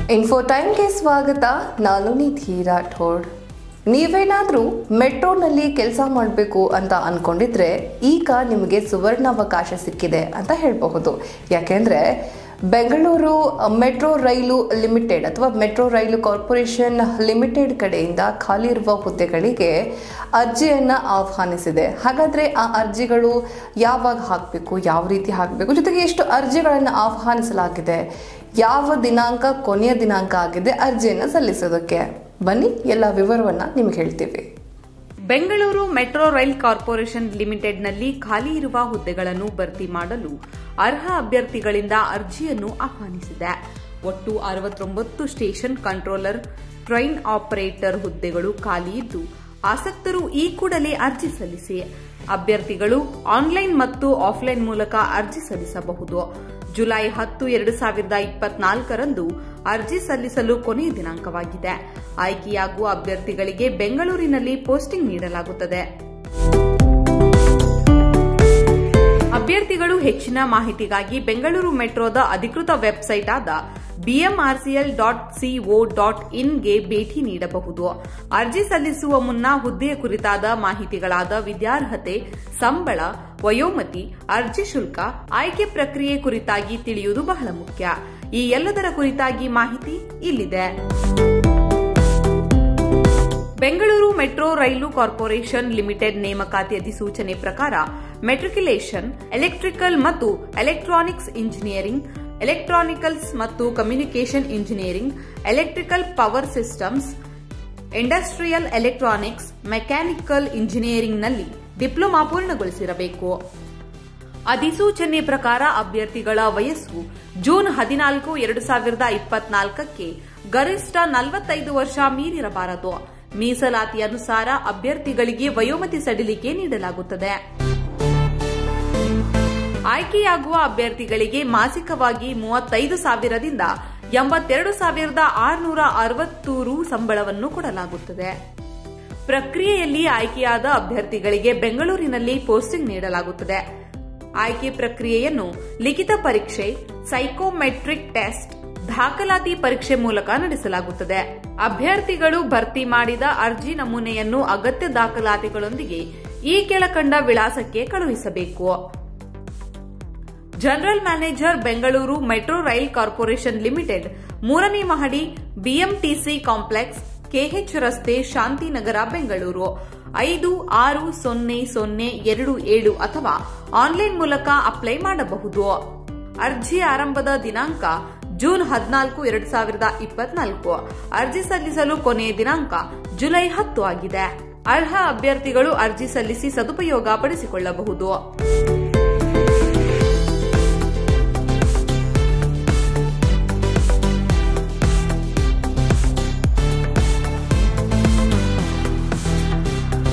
info ಟೈಮ್ಗೆ ಸ್ವಾಗತ ನಾನು ನಿಧಿ ರಾಠೋಡ್ ನೀವೇನಾದರೂ ಮೆಟ್ರೋನಲ್ಲಿ ಕೆಲಸ ಮಾಡಬೇಕು ಅಂತ ಅಂದ್ಕೊಂಡಿದ್ರೆ ಈಗ ನಿಮಗೆ ಸುವರ್ಣಾವಕಾಶ ಸಿಕ್ಕಿದೆ ಅಂತ ಹೇಳಬಹುದು ಯಾಕೆಂದರೆ ಬೆಂಗಳೂರು ಮೆಟ್ರೋ ರೈಲು ಲಿಮಿಟೆಡ್ ಅಥವಾ ಮೆಟ್ರೋ ರೈಲು ಕಾರ್ಪೊರೇಷನ್ ಲಿಮಿಟೆಡ್ ಕಡೆಯಿಂದ ಖಾಲಿ ಇರುವ ಹುದ್ದೆಗಳಿಗೆ ಅರ್ಜಿಯನ್ನು ಆಹ್ವಾನಿಸಿದೆ ಹಾಗಾದರೆ ಆ ಅರ್ಜಿಗಳು ಯಾವಾಗ ಹಾಕಬೇಕು ಯಾವ ರೀತಿ ಹಾಕಬೇಕು ಜೊತೆಗೆ ಎಷ್ಟು ಅರ್ಜಿಗಳನ್ನು ಆಹ್ವಾನಿಸಲಾಗಿದೆ ಯಾವ ದಿನಾಂಕ ಕೊನೆಯ ದಿನಾಂಕ ಆಗಿದೆ ಅರ್ಜಿಯನ್ನು ಸಲ್ಲಿಸೋದಕ್ಕೆ ಬನ್ನಿ ಎಲ್ಲ ವಿವರವನ್ನು ನಿಮ್ಗೆ ಹೇಳ್ತೀವಿ ಬೆಂಗಳೂರು ಮೆಟ್ರೋ ರೈಲ್ ಕಾರ್ಪೊರೇಷನ್ ಲಿಮಿಟೆಡ್ನಲ್ಲಿ ಖಾಲಿ ಇರುವ ಹುದ್ದೆಗಳನ್ನು ಭರ್ತಿ ಮಾಡಲು ಅರ್ಹ ಅಭ್ಯರ್ಥಿಗಳಿಂದ ಅರ್ಜಿಯನ್ನು ಆಹ್ವಾನಿಸಿದೆ ಒಟ್ಟು ಅರವತ್ತೊಂಬತ್ತು ಸ್ಟೇಷನ್ ಕಂಟ್ರೋಲರ್ ಟ್ರೈನ್ ಆಪರೇಟರ್ ಹುದ್ದೆಗಳು ಖಾಲಿ ಇದ್ದು ಆಸಕ್ತರು ಈ ಕೂಡಲೇ ಅರ್ಜಿ ಸಲ್ಲಿಸಿ ಅಭ್ಯರ್ಥಿಗಳು ಆನ್ಲೈನ್ ಮತ್ತು ಆಫ್ಲೈನ್ ಮೂಲಕ ಅರ್ಜಿ ಸಲ್ಲಿಸಬಹುದು ಜುಲೈ ಹತ್ತು ಎರಡು ಸಾವಿರದ ಇಪ್ಪತ್ನಾಲ್ಕರಂದು ಅರ್ಜಿ ಸಲ್ಲಿಸಲು ಕೊನೆಯ ದಿನಾಂಕವಾಗಿದೆ ಆಯ್ಕೆಯಾಗುವ ಅಭ್ಯರ್ಥಿಗಳಿಗೆ ಬೆಂಗಳೂರಿನಲ್ಲಿ ಪೋಸ್ಟಿಂಗ್ ನೀಡಲಾಗುತ್ತದೆ ಅಭ್ಯರ್ಥಿಗಳು ಹೆಚ್ಚಿನ ಮಾಹಿತಿಗಾಗಿ ಬೆಂಗಳೂರು ಮೆಟ್ರೋದ ಅಧಿಕೃತ ವೆಬ್ಸೈಟ್ ಆದ ಬಿಎಂಆರ್ಸಿಎಲ್ ಡಾಟ್ ಸಿಒ ಡಾಟ್ ಇನ್ಗೆ ಭೇಟಿ ನೀಡಬಹುದು ಅರ್ಜಿ ಸಲ್ಲಿಸುವ ಮುನ್ನ ಹುದ್ದೆಯ ಕುರಿತಾದ ಮಾಹಿತಿಗಳಾದ ವಿದ್ಯಾರ್ಹತೆ ಸಂಬಳ ವಯೋಮತಿ ಅರ್ಜಿ ಶುಲ್ಕ ಆಯ್ಕೆ ಪ್ರಕ್ರಿಯೆ ಕುರಿತಾಗಿ ತಿಳಿಯುವುದು ಬಹಳ ಮುಖ್ಯ ಈ ಎಲ್ಲದರ ಕುರಿತಾಗಿ ಮಾಹಿತಿ ಇಲ್ಲಿದೆ Bengaluru metro rail corporation limited ನೇಮಕಾತಿ ಅಧಿಸೂಚನೆ ಪ್ರಕಾರ ಮೆಟ್ರಿಕ್ಯುಲೇಷನ್ ಎಲೆಕ್ಟ್ರಿಕಲ್ ಮತ್ತು ಎಲೆಕ್ಟ್ರಾನಿಕ್ಸ್ ಇಂಜಿನಿಯರಿಂಗ್ ಎಲೆಕ್ಟ್ರಾನಿಕಲ್ಸ್ ಮತ್ತು communication engineering electrical power systems industrial electronics mechanical ಇಂಜಿನಿಯರಿಂಗ್ನಲ್ಲಿ ಡಿಪ್ಲೊಮಾ ಪೂರ್ಣಗೊಳಿಸಿರಬೇಕು ಅಧಿಸೂಚನೆ ಪ್ರಕಾರ ಅಭ್ಯರ್ಥಿಗಳ ವಯಸ್ಸು ಜೂನ್ ಹದಿನಾಲ್ಕು ಎರಡು ಸಾವಿರದ ಇಪ್ಪತ್ನಾಲ್ಕಕ್ಕೆ ಗರಿಷ್ಠ ನಲವತ್ತೈದು ವರ್ಷ ಮೀರಿರಬಾರದು ಮೀಸಲಾತಿ ಅನುಸಾರ ಅಭ್ಯರ್ಥಿಗಳಿಗೆ ವಯೋಮತಿ ಸಡಿಲಿಕೆ ನೀಡಲಾಗುತ್ತದೆ ಆಯ್ಕೆಯಾಗುವ ಅಭ್ಯರ್ಥಿಗಳಿಗೆ ಮಾಸಿಕವಾಗಿ ಮೂವತ್ತೈದು ಸಾವಿರದಿಂದ ಎಂಬತ್ತೆರಡು ಸಾವಿರದ ಆರುನೂರ ಅರವತ್ತು ರು ಸಂಬಳವನ್ನು ಕೊಡಲಾಗುತ್ತದೆ ಪ್ರಕ್ರಿಯೆಯಲ್ಲಿ ಆಯ್ಕೆಯಾದ ಅಭ್ಯರ್ಥಿಗಳಿಗೆ ಬೆಂಗಳೂರಿನಲ್ಲಿ ಪೋಸ್ಟಿಂಗ್ ನೀಡಲಾಗುತ್ತದೆ ಆಯ್ಕೆ ಪ್ರಕ್ರಿಯೆಯನ್ನು ಲಿಖಿತ ಪರೀಕ್ಷೆ ಸೈಕೋಮೆಟ್ರಿಕ್ ಟೆಸ್ಟ್ ದಾಖಲಾತಿ ಪರೀಕ್ಷೆ ಮೂಲಕ ನಡೆಸಲಾಗುತ್ತದೆ ಅಭ್ಯರ್ಥಿಗಳು ಭರ್ತಿ ಮಾಡಿದ ಅರ್ಜಿ ನಮೂನೆಯನ್ನು ಅಗತ್ಯ ದಾಖಲಾತಿಗಳೊಂದಿಗೆ ಈ ಕೆಳಕಂಡ ವಿಳಾಸಕ್ಕೆ ಕಳುಹಿಸಬೇಕು general manager Bengaluru metro rail corporation limited ಮೂರನೇ ಮಹಡಿ ಬಿಎಂಟಿಸಿ ಕಾಂಪ್ಲೆಕ್ಸ್ ಕೆಎಚ್ ರಸ್ತೆ ಶಾಂತಿನಗರ ಬೆಂಗಳೂರು ಐದು ಆರು ಸೊನ್ನೆ ಸೊನ್ನೆ ಎರಡು ಏಳು ಅಥವಾ ಆನ್ಲೈನ್ ಮೂಲಕ ಅಪ್ಲೈ ಮಾಡಬಹುದು ಅರ್ಜಿ ಆರಂಭದ ದಿನಾಂಕ ಜೂನ್ ಹದಿನಾಲ್ಕು ಎರಡು ಸಾವಿರದ ಇಪ್ಪತ್ನಾಲ್ಕು ಅರ್ಜಿ ಸಲ್ಲಿಸಲು ಕೊನೆಯ ದಿನಾಂಕ ಜುಲೈ ಹತ್ತು ಆಗಿದೆ ಅರ್ಹ ಅಭ್ಯರ್ಥಿಗಳು ಅರ್ಜಿ ಸಲ್ಲಿಸಿ ಸದುಪಯೋಗ ಪಡಿಸಿಕೊಳ್ಳಬಹುದು